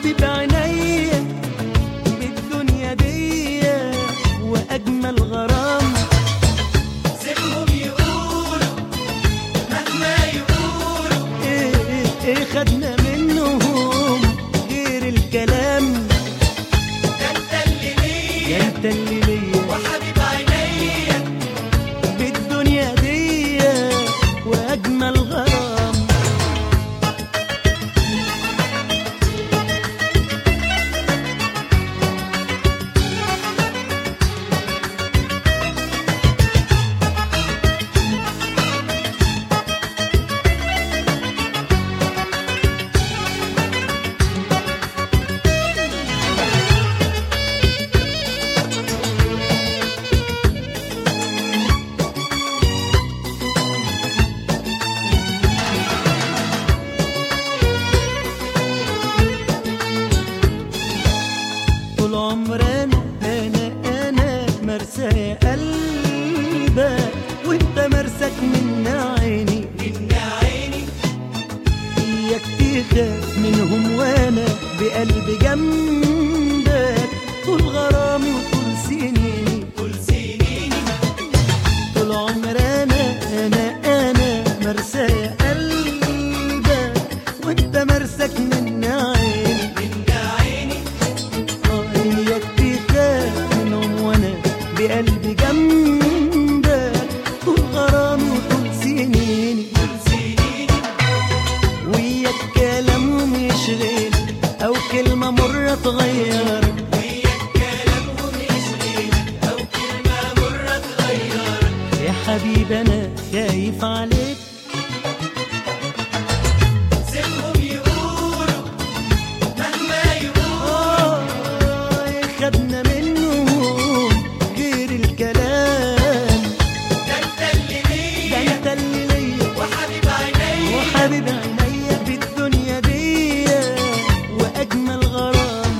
وحبيب عينيا بالدنيا دي واجمل غرام سيبهم يقولوا مهما يقولوا ايه ايه ايه خدنا منهم غير الكلام ده انت اللي ليا يا انت اللي ليا وحبيب عينيا بالدنيا دي واجمل غرام طول عمرنا انا انا مرسى يا قلبك وانت مرسك من عيني من عيني اياك تخاف منهم وانا بقلب جنبك طول غرامي وطول سنيني طول سنيني طول عمرنا انا انا مرسى يا قلبك وانت مرسك من عيني من عيني اياك تخاف منهم وانا بقلبي جنبك طول غرامي وطول سنيني طول سنيني وياك كلامهم يشغلك او كلمه مره تغيرك وياك كلامهم يشغلك او كلمة مرة تغيرك يا حبيبي انا خايف عليك سيبهم يقولوا مهما يقولوا آه، خدنا منهم غير الكلام ده انت اللي ده ليا انت اللي ليا وحبيب عينيا وحبيب عينيا بالدنيا دي واجمل غرام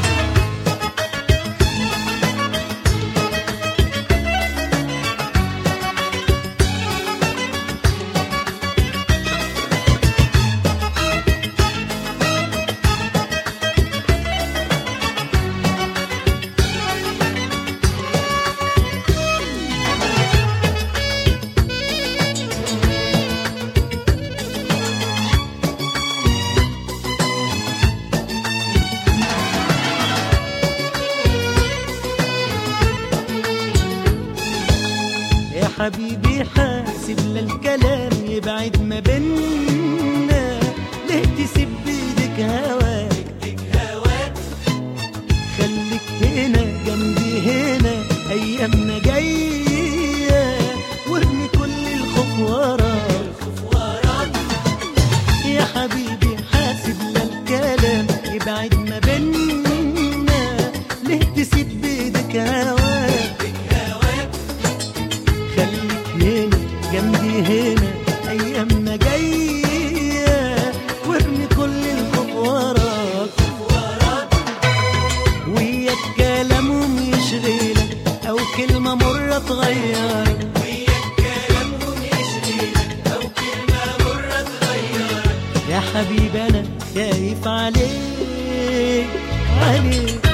يا حبيبي حاسب للكلام يبعد ما بينا ليه تسيب بيدك هواك لك هواك خليك هنا جنبي هنا ايامنا جايه وارمي كل الخوف وراك الخوف وراك يا حبيبي حاسب للكلام يبعد ما بينا ليه تسيب بيدك هواك لك هواك خليك هنا جنبي هنا ايامنا جايه وارمي كل الخوف وراك وراك وياك كلامهم يشغلك او كلمه مره تغيرك وياك كلامهم يشغلك او كلمة مرة تغيرك يا حبيبي انا خايف عليك عليك